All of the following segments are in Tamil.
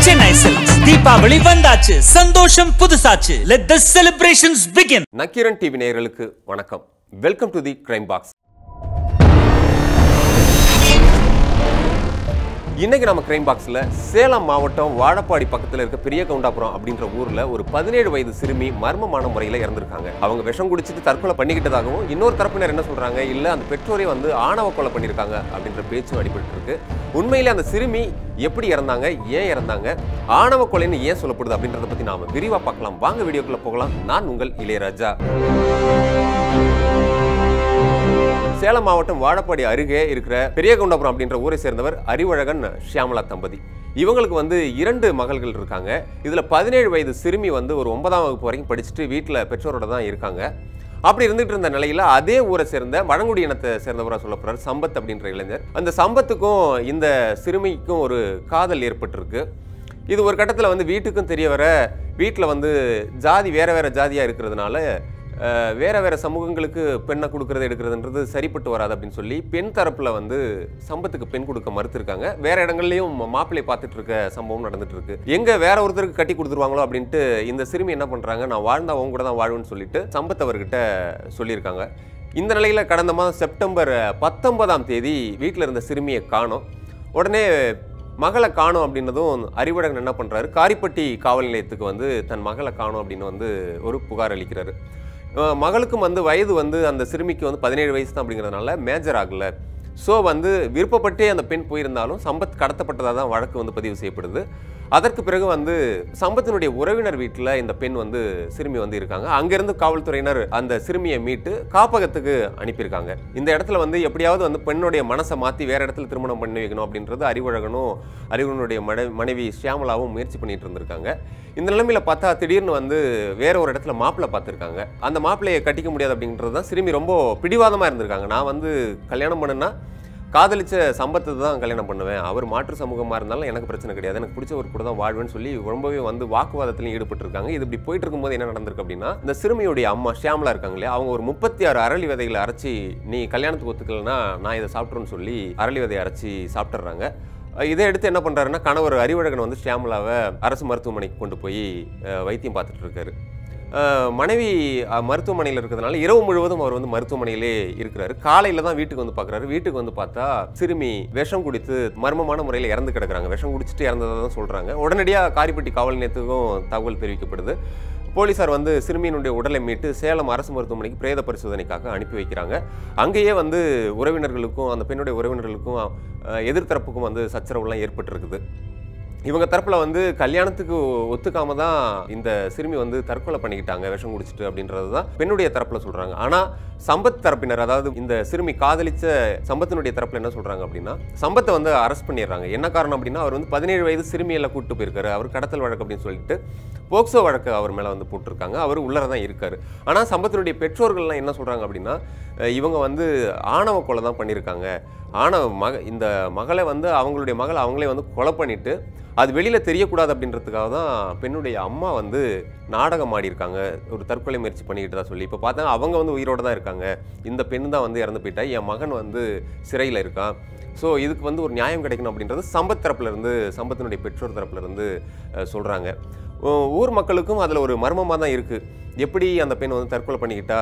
Chennai Silks. தீபாவளி வந்தாச்சு சந்தோஷம் புதுசாச்சு let the celebrations begin Nakkeeran TV நேயர்களுக்கு வணக்கம் welcome to the crime box இன்னைக்கு நம்ம கிரைம் பாக்ஸில் சேலம் மாவட்டம் வாழப்பாடி பக்கத்தில் இருக்க பெரிய கவுண்டாபுரம் அப்படின்ற ஊரில் ஒரு பதினேழு வயது சிறுமி மர்மமான முறையில் இறந்திருக்காங்க அவங்க விஷம் குடிச்சிட்டு தற்கொலை பண்ணிக்கிட்டதாகவும் இன்னொரு தரப்பினர் என்ன சொல்றாங்க இல்லை அந்த பெற்றோரை வந்து ஆணவ கொலை பண்ணியிருக்காங்க அப்படின்ற பேச்சும் அடிபட்டு இருக்கு உண்மையிலே அந்த சிறுமி எப்படி இறந்தாங்க ஏன் இறந்தாங்க ஆணவ கொலைன்னு ஏன் சொல்லப்படுது அப்படின்றத பற்றி நாம விரிவாக பார்க்கலாம் வாங்க வீடியோக்குள்ள போகலாம் நான் உங்கள் இளையராஜா சேலம் மாவட்டம் வாழப்பாடி அருகே இருக்கிற பெரியகவுண்டபுரம் அப்படின்ற ஊரை சேர்ந்தவர் அறிவழகன் ஷியாமலா தம்பதி இவங்களுக்கு வந்து இரண்டு மகள்கள் இருக்காங்க இதுல பதினேழு வயது சிறுமி வந்து ஒரு ஒன்பதாம் வகுப்பு வரைக்கும் படிச்சுட்டு வீட்டில் பெற்றோரோட தான் இருக்காங்க அப்படி இருந்துட்டு இருந்த நிலையில அதே ஊரை சேர்ந்த வடங்குடி இனத்தை சேர்ந்தவராக சொல்லப்படுறார் சம்பத் அப்படின்ற இளைஞர் அந்த சம்பத்துக்கும் இந்த சிறுமிக்கும் ஒரு காதல் ஏற்பட்டிருக்கு இது ஒரு கட்டத்தில் வந்து வீட்டுக்கும் தெரிய வர வீட்டில் வந்து ஜாதி வேற வேற ஜாதியாக இருக்கிறதுனால அஹ், வேற வேற சமூகங்களுக்கு பெண்ணை கொடுக்கறது எடுக்கிறதுன்றது சரிப்பட்டு வராது அப்படின்னு சொல்லி பெண் தரப்புல வந்து சம்பத்துக்கு பெண் கொடுக்க மறுத்திருக்காங்க வேற இடங்கள்லயும் மாப்பிள்ளை பார்த்துட்டு இருக்க சம்பவம் நடந்துட்டு இருக்கு எங்க வேற ஒருத்தருக்கு கட்டி கொடுத்துருவாங்களோ அப்படின்ட்டு இந்த சிறுமி என்ன பண்றாங்க நான் வாழ்ந்தா அவங்க கூட தான் வாழ்வேன்னு சொல்லிட்டு சம்பத் அவர்கிட்ட சொல்லியிருக்காங்க இந்த நிலையில கடந்த மாதம் செப்டம்பர் பத்தொன்பதாம் தேதி வீட்டில் இருந்த சிறுமியை காணோம் உடனே மகளை காணும் அப்படின்னதும் அறிவழகன் என்ன பண்றாரு காரிப்பட்டி காவல் நிலையத்துக்கு வந்து தன் மகளை காணும் அப்படின்னு வந்து ஒரு புகார் அளிக்கிறாரு அஹ் மகளுக்கும் வந்து வயது வந்து அந்த சிறுமிக்கு வந்து பதினேழு வயசு தான் அப்படிங்கிறதுனால மேஜர் ஆகல ஸோ வந்து விருப்பப்பட்டே அந்த பெண் போயிருந்தாலும் சம்பத் கடத்தப்பட்டதாக தான் வழக்கு வந்து பதிவு செய்யப்படுது அதற்கு பிறகு வந்து சம்பத்தினுடைய உறவினர் வீட்டில் இந்த பெண் வந்து சிறுமி வந்து இருக்காங்க அங்கிருந்து காவல்துறையினர் அந்த சிறுமியை மீட்டு காப்பகத்துக்கு அனுப்பியிருக்காங்க இந்த இடத்துல வந்து எப்படியாவது வந்து பெண்ணுடைய மனசை மாற்றி வேற இடத்துல திருமணம் பண்ணி வைக்கணும் அப்படின்றது அறிவழகனும் அறிவனுடைய மன மனைவி ஷியாமலாவும் முயற்சி பண்ணிட்டு இருந்திருக்காங்க இந்த நிலைமையில பார்த்தா திடீர்னு வந்து வேற ஒரு இடத்துல மாப்பிள்ளை பார்த்துருக்காங்க அந்த மாப்பிள்ளையை கட்டிக்க முடியாது அப்படின்றது தான் சிறுமி ரொம்ப பிடிவாதமாக இருந்திருக்காங்க நான் வந்து கல்யாணம் பண்ணுனா காதலிச்ச சம்பத்தை தான் கல்யாணம் பண்ணுவேன் அவர் மாற்று சமூகமாக இருந்தாலும் எனக்கு பிரச்சனை கிடையாது எனக்கு பிடிச்சவர் கூட தான் வாழ்வேன்னு சொல்லி ரொம்பவே வந்து வாக்குவாதத்திலையும் ஈடுபட்டிருக்காங்க இது இப்படி போயிட்டு இருக்கும்போது என்ன நடந்திருக்கு அப்படின்னா இந்த சிறுமியுடைய அம்மா ஷியாமலா இருக்காங்க இல்லையா அவங்க ஒரு முப்பத்தி ஆறு அரளி விதைகளை அரைச்சி நீ கல்யாணத்துக்கு ஒத்துக்கலைன்னா நான் இதை சாப்பிட்றேன்னு சொல்லி அரளி விதையை அரைச்சி சாப்பிட்றாங்க இதை எடுத்து என்ன பண்றாருன்னா கணவர் அறிவழகன் வந்து ஷியாமலாவை அரசு மருத்துவமனைக்கு கொண்டு போய் அஹ், வைத்தியம் பார்த்துட்டு இருக்காரு அஹ், மனைவி அஹ், மருத்துவமனையில் இருக்கிறதுனால இரவு முழுவதும் அவர் வந்து மருத்துவமனையிலே இருக்கிறாரு காலையில தான் வீட்டுக்கு வந்து பார்க்குறாரு வீட்டுக்கு வந்து பார்த்தா சிறுமி விஷம் குடித்து மர்மமான முறையில் இறந்து கிடக்குறாங்க விஷம் குடிச்சிட்டு இறந்ததாக தான் சொல்றாங்க உடனடியாக காரிப்பட்டி காவல் நிலையத்துக்கும் தகவல் தெரிவிக்கப்படுது போலீசார் வந்து சிறுமியினுடைய உடலை மீட்டு சேலம் அரசு மருத்துவமனைக்கு பிரேத பரிசோதனைக்காக அனுப்பி வைக்கிறாங்க அங்கேயே வந்து உறவினர்களுக்கும் அந்த பெண்ணுடைய உறவினர்களுக்கும் அஹ், எதிர்த்தரப்புக்கும் வந்து சச்சரவுலாம் ஏற்பட்டிருக்குது இவங்க தரப்புல வந்து கல்யாணத்துக்கு ஒத்துக்காம தான் இந்த சிறுமி வந்து தற்கொலை பண்ணிக்கிட்டாங்க விஷம் குடிச்சிட்டு அப்படின்றது தான் பெண்ணுடைய தரப்புல சொல்றாங்க ஆனா சம்பத் தரப்பினர் அதாவது இந்த சிறுமி காதலிச்ச சம்பத்தினுடைய தரப்புல என்ன சொல்றாங்க அப்படின்னா சம்பத்தை வந்து அரெஸ்ட் பண்ணிடுறாங்க என்ன காரணம் அப்படின்னா அவர் வந்து பதினேழு வயது சிறுமியெல்லாம் கூட்டு போயிருக்காரு அவர் கடத்தல் வழக்கு அப்படின்னு சொல்லிட்டு போக்சோ வழக்கு அவர் மேல வந்து போட்டிருக்காங்க அவர் உள்ளர தான் இருக்காரு ஆனா சம்பத்தினுடைய பெற்றோர்கள்லாம் என்ன சொல்றாங்க அப்படின்னா அஹ் இவங்க வந்து ஆணவ கொலை தான் பண்ணியிருக்காங்க ஆணவ மக இந்த மகளை வந்து அவங்களுடைய மகளை அவங்களே வந்து கொலை பண்ணிட்டு அது வெளியில் தெரியக்கூடாது அப்படின்றதுக்காக தான் பெண்ணுடைய அம்மா வந்து நாடகம் ஆடியிருக்காங்க ஒரு தற்கொலை முயற்சி பண்ணிக்கிட்டு தான் சொல்லி இப்போ பார்த்தா அவங்க வந்து உயிரோடு தான் இருக்காங்க இந்த பெண் தான் வந்து இறந்து போயிட்டா என் மகன் வந்து சிறையில் இருக்கான் ஸோ இதுக்கு வந்து ஒரு நியாயம் கிடைக்கணும் அப்படின்றது சம்பத் தரப்புல இருந்து சம்பத்தினுடைய பெற்றோர் தரப்புல இருந்து அஹ், சொல்றாங்க ஊ- ஊர் மக்களுக்கும் அதில் ஒரு மர்மமாக தான் இருக்குது எப்படி அந்த பெண் வந்து தற்கொலை பண்ணிக்கிட்டா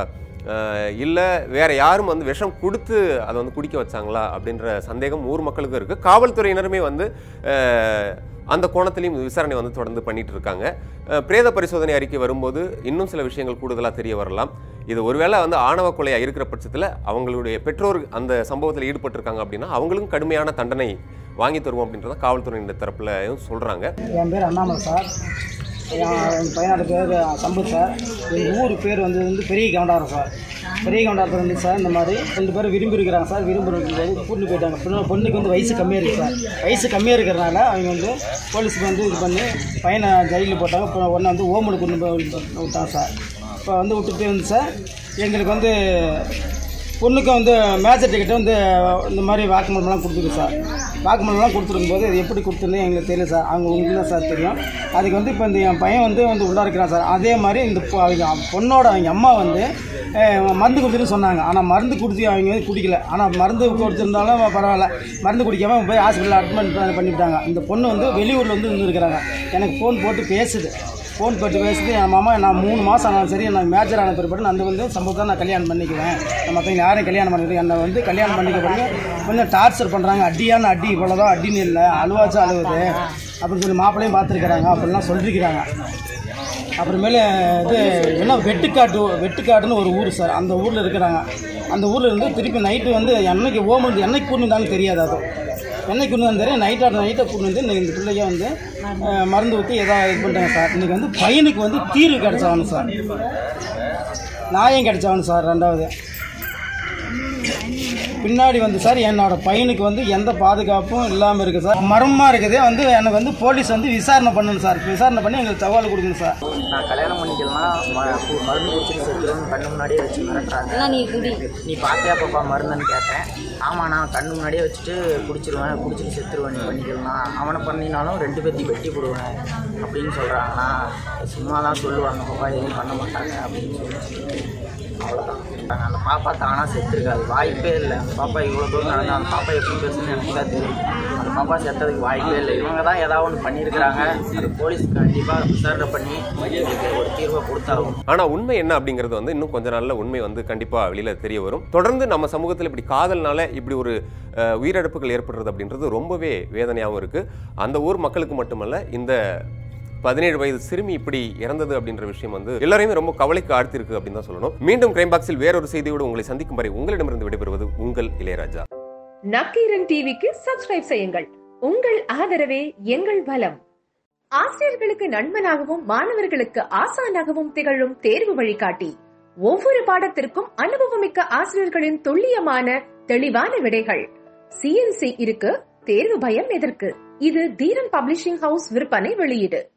இல்லை வேற யாரும் வந்து விஷம் கொடுத்து அதை வந்து குடிக்க வச்சாங்களா அப்படின்ற சந்தேகம் ஊர் மக்களுக்கும் இருக்குது காவல்துறையினருமே வந்து அஹ், அந்த கோணத்திலையும் விசாரணை வந்து தொடர்ந்து பண்ணிட்டு இருக்காங்க அஹ், பிரேத பரிசோதனை அறிக்கை வரும்போது இன்னும் சில விஷயங்கள் கூடுதலாக தெரிய வரலாம் இது ஒருவேளை வந்து ஆணவ கொலையா இருக்கிற பட்சத்தில் அவங்களுடைய பெற்றோர் அந்த சம்பவத்தில் ஈடுபட்டிருக்காங்க அப்படின்னா அவங்களுக்கும் கடுமையான தண்டனை வாங்கி தருவோம் அப்படின்றத காவல்துறையினர் தரப்புலையும் சொல்றாங்க என் பேர் அண்ணாமலை சார் என் என் பையனோட பேர் சம்பத் சார் எங்கள் ஊர் பேர் வந்து வந்து பெரிய கவுண்டாரம் சார் பெரிய கவுண்டாரத்தில் வந்து சார் இந்த மாதிரி ரெண்டு பேரும் விரும்பி இருக்கிறாங்க சார் விரும்பி இருக்கும்போது கூட்டிட்டு போயிட்டாங்க பொண்ணு பொண்ணுக்கு வந்து வயசு கம்மியாக இருக்குது சார் வயசு கம்மியாக இருக்கிறனால அவங்க வந்து போலீஸுக்கு வந்து இது பண்ணி பையனை ஜெயிலில் போட்டாங்க இப்போ உடனே வந்து ஓமனு கொண்டு போய் விட்டாங்க சார் இப்போ வந்து விட்டுட்டு வந்து சார் எங்களுக்கு வந்து பொண்ணுக்கு வந்து மேஜர் டிக்கெட்டு வந்து இந்த மாதிரி வாக்குமூலம்லாம் கொடுத்துருக்கு சார் வாக்குமூலம்லாம் கொடுத்துருக்கும் போது அது எப்படி கொடுத்துருந்தே எங்களுக்கு தெரியல சார் அவங்க உங்களுக்கு தான் சார் தெரியும் அதுக்கு வந்து இப்போ இந்த என் பையன் வந்து வந்து உள்ளே இருக்கிறான் சார் அதே மாதிரி இந்த பொ- அவங்க பொண்ணோட அவங்க அம்மா வந்து அஹ், மருந்து கொடுத்துன்னு சொன்னாங்க ஆனால் மருந்து கொடுத்து அவங்க வந்து குடிக்கல ஆனால் மருந்து கொடுத்துருந்தாலும் பரவாயில்ல மருந்து குடிக்காம போய் ஹாஸ்பிட்டலில் அட்மிட் பண்ணிவிட்டாங்க இந்த பொண்ணு வந்து வெளியூரில் வந்து இருந்துருக்கிறாங்க எனக்கு ஃபோன் போட்டு பேசுது ஃபோன் போட்டு பேசுது என் மாமா நான் மூணு மாதம் ஆனாலும் சரி நான் மேஜர் ஆன பிற்பாடு நான் வந்து சம்பவத்தை நான் கல்யாணம் பண்ணிக்குவேன் நான் மற்றவங்க யாரையும் கல்யாணம் பண்ணிக்கிறேன் என்னை வந்து கல்யாணம் பண்ணிக்க பிறகு கொஞ்சம் டார்ச்சர் பண்ணுறாங்க அடியான அடி இவ்வளோதான் அடின்னு இல்லை அழுவாச்சும் அழுவுது அப்படின்னு சொல்லி மாப்பிள்ளையும் பார்த்துருக்குறாங்க அப்படிலாம் சொல்லியிருக்கிறாங்க அப்புறமேல இது என்ன வெட்டுக்காட்டு வெட்டுக்காடுன்னு ஒரு ஊர் சார் அந்த ஊரில் இருக்கிறாங்க அந்த ஊரில் இருந்து திருப்பி நைட்டு வந்து என்னைக்கு ஓமந்து என்னைக்கு கூட்டு வந்தாலும் தெரியாது அது என்னைக்கு கூட்டு வந்தாலும் தெரியும் நைட் ஆட நைட்டை கூட்டு வந்து இன்னைக்கு இந்த பிள்ளைய வந்து அஹ், மருந்து ஊற்றி எதாவது இது பண்ணிட்டாங்க சார் இன்னைக்கு வந்து பையனுக்கு வந்து தீர்வு கிடைச்சாகணும் சார் நியாயம் கிடைச்சாகணும் சார் ரெண்டாவது பின்னாடி வந்து சார் என்னோட பையனுக்கு வந்து எந்த பாதுகாப்பும் இல்லாமல் இருக்குது சார் மர்மமாக இருக்குது வந்து எனக்கு வந்து போலீஸ் வந்து விசாரணை பண்ணணும் சார் விசாரணை பண்ணி எங்களுக்கு தகவல் கொடுக்கணும் சார் நான் கல்யாணம் பண்ணிக்கலாம் ம- கு- மருந்து குடிச்சிட்டு செத்துருவேன் கண்ணு முன்னாடியே வச்சு மிரட்டுறாங்க நீ குடி நீ பார்த்தியா பாப்பா மருந்துன்னு கேட்டேன் ஆமாம் நான் கண்ணு முன்னாடியே வச்சுட்டு குடிச்சிருவேன் குடிச்சிட்டு செத்துருவேன் நீ பண்ணிக்கலாம் அவனை பண்ணினாலும் ரெண்டு பேர்த்தையும் வெட்டி போடுவேன் அப்படின்னு சொல்கிறாங்கன்னா சும்மா தான் சொல்லுவாங்க பாப்பா எதுவும் பண்ண மாட்டாங்க அப்படின்னு சொல்லி அவ்வளோதான் அந்த பாப்பா தானாக செத்துருக்காது வாய்ப்பே இல்லை அந்த பாப்பா இவ்வளோ தூரம் நடந்தா அந்த பாப்பா எப்படி பேசுன்னு எனக்கு தான் தெரியும் அந்த பாப்பா செத்ததுக்கு வாய்ப்பே இல்லை இவங்க தான் ஏதாவது ஒன்று பண்ணியிருக்கிறாங்க அது போலீஸ் கண்டிப்பாக விசாரணை பண்ணி இதுக்கு ஒரு தீர்வை கொடுத்தாகும் ஆனா உண்மை என்ன அப்படிங்கிறது வந்து இன்னும் கொஞ்ச நாள்ல உண்மை வந்து கண்டிப்பா வெளியில தெரிய வரும் தொடர்ந்து நம்ம சமூகத்தில் இப்படி காதல்னால இப்படி ஒரு அஹ், உயிரிழப்புகள் ஏற்படுறது அப்படின்றது ரொம்பவே வேதனையாகவும் இருக்கு அந்த ஊர் மக்களுக்கு மட்டுமல்ல இந்த பதினேழு வயது சிறுமி இப்படி இறந்தது அப்படின்ற விஷயம் வந்து எல்லாரையுமே ரொம்ப கவலைக்கு ஆழ்த்திருக்கு அப்படின்னு தான் சொல்லணும் மீண்டும் கிரைம் பாக்ஸில் வேறொரு செய்தியோடு உங்களை சந்திக்கும் வரை உங்களிடமிருந்து விடைபெறுவது உங்கள் இளையராஜா நக்கீரன் டிவிக்கு சப்ஸ்கிரைப் செய்யுங்கள் உங்கள் ஆதரவே எங்கள் பலம் ஆசிரியர்களுக்கு நண்பனாகவும் மாணவர்களுக்கு ஆசானாகவும் திகழும் தேர்வு வழிகாட்டி ஒவ்வொரு பாடத்திற்கும் அனுபவமிக்க ஆசிரியர்களின் துல்லியமான தெளிவான விடைகள் சிஎன்சி இருக்கு தேர்வு பயம் எதற்கு இது தீரன் பப்ளிஷிங் ஹவுஸ் விற்பனை வெளியீடு